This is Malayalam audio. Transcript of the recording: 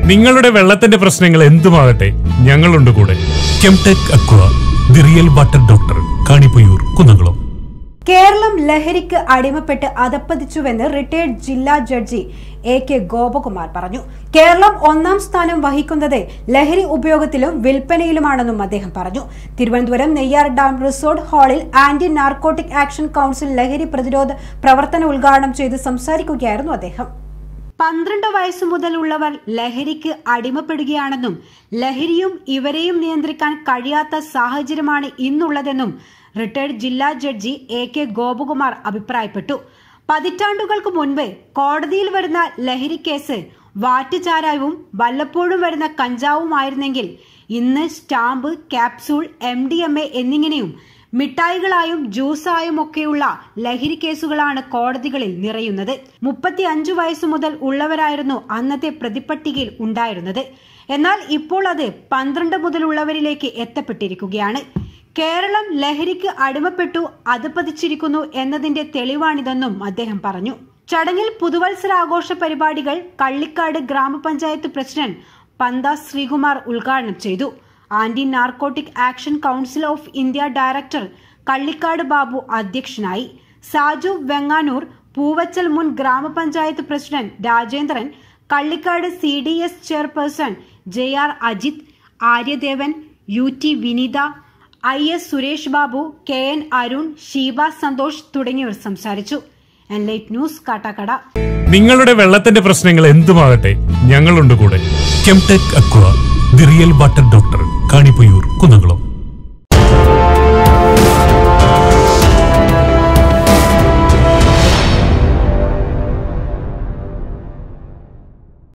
നിങ്ങളുടെ വെള്ളത്തിന്റെ പ്രശ്നങ്ങൾ എന്തുമാകട്ടെ ഞങ്ങളുണ്ട് കൂടെ Chemtech aqua the real water doctor Kanipayyur Kunnamkulam Keralam ലഹരിക്ക് അടിമപ്പെട്ട് അധപ്പതിച്ചുവെന്ന് റിട്ടയർഡ് ജില്ലാ ജഡ്ജി എ കെ ഗോപകുമാർ പറഞ്ഞു കേരളം ഒന്നാം സ്ഥാനം വഹിക്കുന്നത് ലഹരി ഉപയോഗത്തിലും വിൽപ്പനയിലുമാണെന്നും അദ്ദേഹം പറഞ്ഞു തിരുവനന്തപുരം നെയ്യാർ ഡാം റിസോർട്ട് ഹാളിൽ ആന്റി നാർക്കോട്ടിക് ആക്ഷൻ കൗൺസിൽ ലഹരി പ്രതിരോധ പ്രവർത്തനം ഉദ്ഘാടനം ചെയ്ത് സംസാരിക്കുകയായിരുന്നു അദ്ദേഹം പന്ത്രണ്ട് വയസ്സു മുതലുള്ളവർ ലഹരിക്ക് അടിമപ്പെടുകയാണെന്നും ലഹരിയും ഇവരെയും നിയന്ത്രിക്കാൻ കഴിയാത്ത സാഹചര്യമാണ് ഇന്നുള്ളതെന്നും റിട്ടയർഡ് ജില്ലാ ജഡ്ജി എ കെ ഗോപകുമാർ അഭിപ്രായപ്പെട്ടു പതിറ്റാണ്ടുകൾക്ക് മുൻപ് കോടതിയിൽ വരുന്ന ലഹരി കേസ് വാറ്റുചാരായവും വല്ലപ്പോഴും വരുന്ന കഞ്ചാവുമായിരുന്നെങ്കിൽ ഇന്ന് stamp capsule M D M A എന്നിങ്ങനെയും മിഠായികളായും ജ്യൂസായും ഒക്കെയുള്ള ലഹരി കേസുകളാണ് കോടതികളിൽ നിറയുന്നത് മുപ്പത്തി അഞ്ചു വയസ്സു മുതൽ ഉള്ളവരായിരുന്നു അന്നത്തെ പ്രതിപട്ടികയിൽ ഉണ്ടായിരുന്നത് എന്നാൽ ഇപ്പോൾ അത് പന്ത്രണ്ട് മുതലുള്ളവരിലേക്ക് എത്തപ്പെട്ടിരിക്കുകയാണ് കേരളം ലഹരിക്ക് അടിമപ്പെട്ടു അധപതിച്ചിരിക്കുന്നു എന്നതിന്റെ തെളിവാണിതെന്നും അദ്ദേഹം പറഞ്ഞു ചടങ്ങിൽ പുതുവത്സരാഘോഷ പരിപാടികൾ കള്ളിക്കാട് ഗ്രാമപഞ്ചായത്ത് പ്രസിഡന്റ് പന്ത ശ്രീകുമാർ ഉദ്ഘാടനം ചെയ്തു anti narcotic action council of India director Kallikkad Babu അധ്യക്ഷനായി സാജു വെങ്ങാനൂർ പൂവച്ചൽ മുൻ ഗ്രാമപഞ്ചായത്ത് president Rajendran Kallikkad C D S chairperson J R Ajith Aryadevan U T Vineetha I S Suresh Babu K N Arun Sheeba Santhosh തുടങ്ങിയവർ സംസാരിച്ചു എൻലൈറ്റ് ന്യൂസ് കാട്ടാക്കട നിങ്ങളുടെ വെള്ളത്തിന്റെ പ്രശ്നങ്ങൾ എന്തുമാകട്ടെ ഞങ്ങളുണ്ട് കൂടെ Chemtech aqua the real water doctor Kanipayyur Kunnamkulam